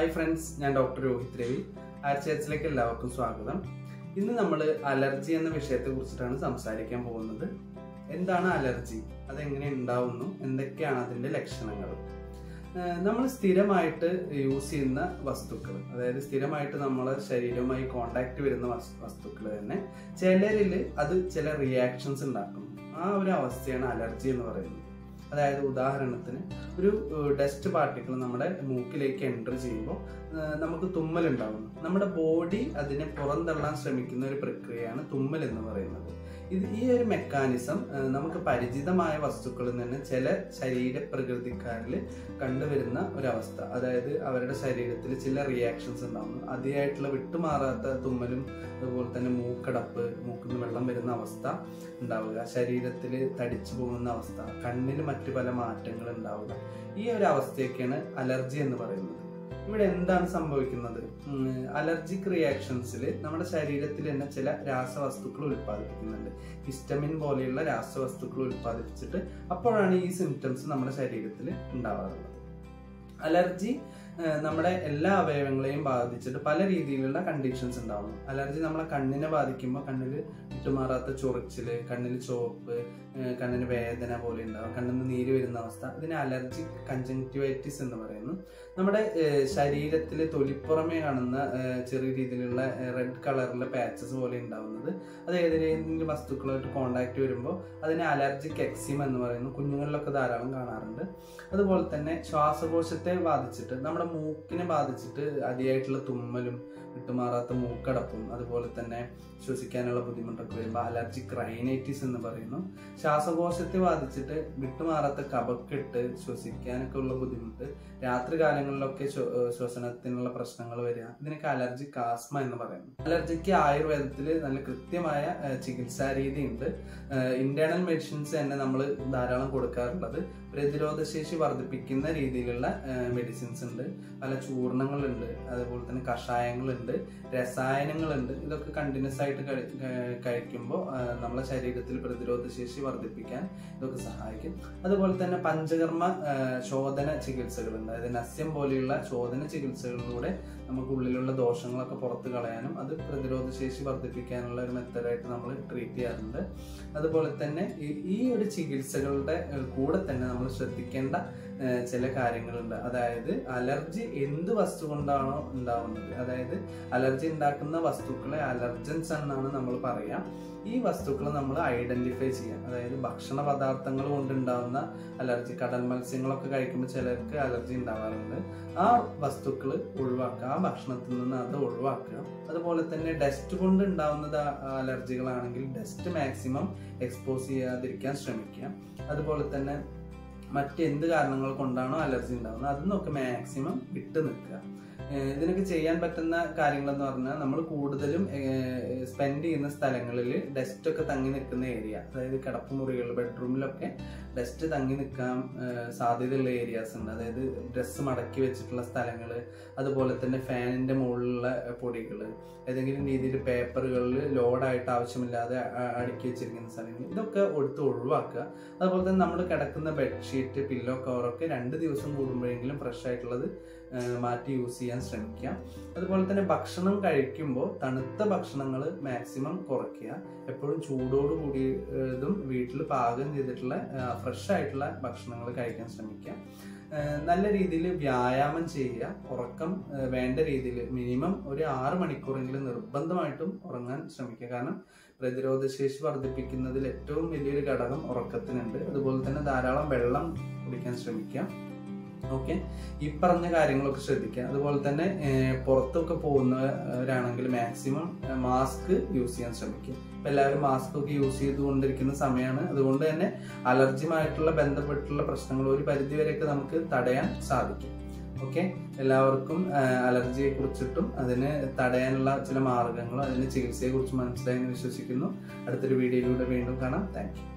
hi friends ഞാൻ doctor Rohit Ravi ആർച്ചേച്ചിലേക്ക് എല്ലാവർക്കും സ്വാഗതം ഇന്ന് നമ്മൾ അലർജി എന്ന വിഷയത്തെ കുറിച്ചിട്ടാണ് സംസാരിക്കാൻ പോകുന്നത് എന്താണ് അലർജി അതെങ്ങനെ ഉണ്ടാവുന്നു എന്തൊക്കെയാണ് അതിന്റെ ലക്ഷണങ്ങൾ നമ്മൾ സ്ഥിരമായിട്ട് യൂസ് ചെയ്യുന്ന വസ്തുക്കൾ അതായത് സ്ഥിരമായിട്ട് നമ്മളെ ശരീരവുമായി കോണ്ടാക്ട് വരുന്ന വസ്തുക്കൾ തന്നെ ചിലരിൽ അത് ചില റിയാക്ഷൻസ് ഉണ്ടാക്കും ആ ഒരു അവസ്ഥയാണ് അലർജി എന്ന് പറയുന്നത് അതായത് ഉദാഹരണത്തിന് ഒരു ഡസ്റ്റ് പാർട്ടിക്കിൾ നമ്മുടെ മൂക്കിലേക്ക് എൻ്റർ ചെയ്യുമ്പോൾ നമുക്ക് തുമ്മൽ ഉണ്ടാകുന്നു നമ്മുടെ ബോഡി അതിനെ പുറന്തള്ളാൻ ശ്രമിക്കുന്ന ഒരു പ്രക്രിയയാണ് തുമ്മൽ എന്ന് പറയുന്നത് ഇത് ഈ ഒരു മെക്കാനിസം നമുക്ക് പരിചിതമായ വസ്തുക്കളിൽ നിന്ന് ചില ശരീര പ്രകൃതിക്കാരിൽ കണ്ടുവരുന്ന ഒരവസ്ഥ അതായത് അവരുടെ ശരീരത്തിൽ ചില റിയാക്ഷൻസ് ഉണ്ടാകുന്നു അതിയായിട്ടുള്ള വിട്ടുമാറാത്ത തുമ്മലും അതുപോലെ തന്നെ മൂക്കടപ്പ് മൂക്കിൽ നിന്ന് വെള്ളം വരുന്ന അവസ്ഥ ഉണ്ടാവുക ശരീരത്തിൽ തടിച്ചു പോകുന്ന അവസ്ഥ കണ്ണിൽ മറ്റു പല മാറ്റങ്ങൾ ഉണ്ടാവുക ഈ ഒരു അവസ്ഥയൊക്കെയാണ് അലർജി എന്ന് പറയുന്നത് ഇവിടെ എന്താണ് സംഭവിക്കുന്നത് അലർജിക് റിയാക്ഷൻസിൽ നമ്മുടെ ശരീരത്തിൽ തന്നെ ചില രാസവസ്തുക്കൾ ഉൽപ്പാദിപ്പിക്കുന്നുണ്ട് ഹിസ്റ്റമിൻ പോലെയുള്ള രാസവസ്തുക്കൾ ഉൽപ്പാദിപ്പിച്ചിട്ട് അപ്പോഴാണ് ഈ സിംറ്റംസ് നമ്മുടെ ശരീരത്തിൽ ഉണ്ടാവാറുള്ളത് അലർജി നമ്മുടെ എല്ലാ അവയവങ്ങളെയും ബാധിച്ചിട്ട് പല രീതിയിലുള്ള കണ്ടീഷൻസ് ഉണ്ടാവുന്നു അലർജി നമ്മളെ കണ്ണിനെ ബാധിക്കുമ്പോൾ കണ്ണിൽ വിട്ടുമാറാത്ത ചൊറിച്ചില് കണ്ണിൽ ചുവപ്പ് കണ്ണിന് വേദന പോലെ ഉണ്ടാവും കണ്ണിൽ നിന്ന് നീര് വരുന്ന അവസ്ഥ ഇതിനെ അലർജി കഞ്ചങ്ക്ടിവൈറ്റിസ് എന്ന് പറയുന്നു നമ്മുടെ ശരീരത്തിൽ തൊലിപ്പുറമേ കാണുന്ന ചെറിയ രീതിയിലുള്ള റെഡ് കളറിലെ പാച്ചസ് പോലെ ഉണ്ടാവുന്നത് അത് ഏതെങ്കിലും വസ്തുക്കളായിട്ട് കോണ്ടാക്ട് വരുമ്പോൾ അതിനെ അലർജിക് എക്സിം എന്ന് പറയുന്നു കുഞ്ഞുങ്ങളിലൊക്കെ ധാരാളം കാണാറുണ്ട് അതുപോലെ തന്നെ ശ്വാസകോശത്തെ ബാധിച്ചിട്ട് നമ്മുടെ മൂക്കിനെ ബാധിച്ചിട്ട് അതിയായിട്ടുള്ള തുമ്മലും വിട്ടുമാറാത്ത മൂക്കടപ്പും അതുപോലെ തന്നെ ശ്വസിക്കാനുള്ള ബുദ്ധിമുട്ടൊക്കെ വരുമ്പോൾ അലർജിക് റൈനൈറ്റിസ് എന്ന് പറയുന്നു ശ്വാസകോശത്തെ ബാധിച്ചിട്ട് വിട്ടുമാറാത്ത കപക്കെട്ട് ശ്വസിക്കാനൊക്കെ ഉള്ള ബുദ്ധിമുട്ട് രാത്രി കാലങ്ങളിലൊക്കെ ശ്വസനത്തിനുള്ള പ്രശ്നങ്ങൾ വരിക ഇതിനൊക്കെ അലർജിക് ആസ്മ എന്ന് പറയുന്നു അലർജിക്ക് ആയുർവേദത്തിൽ നല്ല കൃത്യമായ ചികിത്സാ രീതി ഉണ്ട് ഇന്റേണൽ മെഡിസിൻസ് തന്നെ നമ്മൾ ധാരാളം കൊടുക്കാറുള്ളത് പ്രതിരോധശേഷി വർദ്ധിപ്പിക്കുന്ന രീതിയിലുള്ള മെഡിസിൻസ് ഉണ്ട് പല ചൂർണങ്ങളുണ്ട് അതുപോലെ തന്നെ കഷായങ്ങളുണ്ട് രസായനങ്ങളുണ്ട് ഇതൊക്കെ കണ്ടിന്യൂസ് ആയിട്ട് കഴിക്കുമ്പോൾ നമ്മളെ ശരീരത്തിൽ പ്രതിരോധശേഷി വർദ്ധിപ്പിക്കാൻ ഇതൊക്കെ സഹായിക്കും അതുപോലെ തന്നെ പഞ്ചകർമ്മ ശോധന ചികിത്സകളുണ്ട് അതായത് നസ്യം പോലെയുള്ള ശോധന ചികിത്സകളിലൂടെ നമുക്ക് ഉള്ളിലുള്ള ദോഷങ്ങളൊക്കെ പുറത്ത് കളയാനും അത് പ്രതിരോധശേഷി വർദ്ധിപ്പിക്കാനുള്ള ഒരു മെത്തഡായിട്ട് നമ്മൾ ട്രീറ്റ് ചെയ്യാറുണ്ട് അതുപോലെ തന്നെ ഈ ഒരു ചികിത്സകളുടെ കൂടെ തന്നെ നമ്മൾ ശ്രദ്ധിക്കേണ്ട ചില കാര്യങ്ങളുണ്ട് അതായത് അലർജി എന്ത് വസ്തു കൊണ്ടാണോ ഉണ്ടാവുന്നത് അതായത് അലർജി ഉണ്ടാക്കുന്ന വസ്തുക്കളെ അലർജൻസ് എന്നാണ് നമ്മൾ പറയാം ഈ വസ്തുക്കൾ നമ്മൾ ഐഡന്റിഫൈ ചെയ്യാം അതായത് ഭക്ഷണ പദാർത്ഥങ്ങൾ കൊണ്ടുണ്ടാവുന്ന അലർജി കടൽ മത്സ്യങ്ങളൊക്കെ കഴിക്കുമ്പോൾ ചിലർക്ക് അലർജി ഉണ്ടാവാറുണ്ട് ആ വസ്തുക്കൾ ഒഴിവാക്കുക ആ ഭക്ഷണത്തിൽ നിന്ന് അത് ഒഴിവാക്കുക അതുപോലെ തന്നെ ഡസ്റ്റ് കൊണ്ട് ഉണ്ടാവുന്നത് അലർജികളാണെങ്കിൽ ഡസ്റ്റ് മാക്സിമം എക്സ്പോസ് ചെയ്യാതിരിക്കാൻ ശ്രമിക്കുക അതുപോലെ തന്നെ മറ്റെന്ത് കാരണങ്ങൾ കൊണ്ടാണോ അലർജി ഉണ്ടാകുന്നത് അതിൽ നിന്നൊക്കെ മാക്സിമം വിട്ടു നിൽക്കുക ഇതിനൊക്കെ ചെയ്യാൻ പറ്റുന്ന കാര്യങ്ങൾ എന്ന് പറഞ്ഞാൽ നമ്മൾ കൂടുതലും സ്പെൻഡ് ചെയ്യുന്ന സ്ഥലങ്ങളിൽ ഡസ്റ്റ് ഒക്കെ തങ്ങി നിൽക്കുന്ന ഏരിയ അതായത് കിടപ്പുമുറികൾ ബെഡ്റൂമിലൊക്കെ ഡസ്റ്റ് തങ്ങി നിൽക്കാൻ സാധ്യതയുള്ള ഏരിയാസ് ഉണ്ട് അതായത് ഡ്രസ്സ് മടക്കി വെച്ചിട്ടുള്ള സ്ഥലങ്ങൾ അതുപോലെ തന്നെ ഫാനിന്റെ മുകളിലുള്ള പൊടികൾ ഏതെങ്കിലും രീതിയിൽ പേപ്പറുകളിൽ ലോഡായിട്ട് ആവശ്യമില്ലാതെ അടുക്കി വെച്ചിരിക്കുന്ന സ്ഥലങ്ങൾ ഇതൊക്കെ എടുത്ത് ഒഴിവാക്കുക അതുപോലെ തന്നെ നമ്മൾ കിടക്കുന്ന ബെഡ്ഷീറ്റ് പില്ലോ കവറൊക്കെ രണ്ട് ദിവസം കൂടുമ്പോഴെങ്കിലും ഫ്രഷ് ആയിട്ടുള്ളത് മാറ്റി യൂസ് ചെയ്യാൻ ശ്രമിക്കാം അതുപോലെ തന്നെ ഭക്ഷണം കഴിക്കുമ്പോൾ തണുത്ത ഭക്ഷണങ്ങൾ മാക്സിമം കുറയ്ക്കുക എപ്പോഴും ചൂടോട് കൂടിയതും വീട്ടിൽ പാകം ചെയ്തിട്ടുള്ള ഫ്രഷ് ആയിട്ടുള്ള ഭക്ഷണങ്ങൾ കഴിക്കാൻ ശ്രമിക്കുക നല്ല രീതിയിൽ വ്യായാമം ചെയ്യുക ഉറക്കം വേണ്ട രീതിയിൽ മിനിമം ഒരു ആറ് മണിക്കൂറെങ്കിലും നിർബന്ധമായിട്ടും ഉറങ്ങാൻ ശ്രമിക്കുക കാരണം പ്രതിരോധശേഷി വർദ്ധിപ്പിക്കുന്നതിൽ ഏറ്റവും വലിയൊരു ഘടകം ഉറക്കത്തിനുണ്ട് അതുപോലെ തന്നെ ധാരാളം വെള്ളം കുടിക്കാൻ ശ്രമിക്കുക ഓക്കെ ഈ പറഞ്ഞ കാര്യങ്ങളൊക്കെ ശ്രദ്ധിക്കുക അതുപോലെ തന്നെ പുറത്തൊക്കെ പോകുന്നവരാണെങ്കിൽ മാക്സിമം മാസ്ക് യൂസ് ചെയ്യാൻ ശ്രമിക്കുക ഇപ്പം എല്ലാവരും മാസ്ക് ഒക്കെ യൂസ് ചെയ്തുകൊണ്ടിരിക്കുന്ന സമയമാണ് അതുകൊണ്ട് തന്നെ അലർജിയുമായിട്ടുള്ള ബന്ധപ്പെട്ടുള്ള പ്രശ്നങ്ങൾ ഒരു പരിധിവരെയൊക്കെ നമുക്ക് തടയാൻ സാധിക്കും ഓക്കെ എല്ലാവർക്കും അലർജിയെ കുറിച്ചിട്ടും അതിന് തടയാനുള്ള ചില മാർഗങ്ങളും അതിന് ചികിത്സയെ കുറിച്ച് മനസ്സിലായെന്ന് വിശ്വസിക്കുന്നു അടുത്തൊരു വീഡിയോയിലൂടെ വീണ്ടും കാണാം താങ്ക്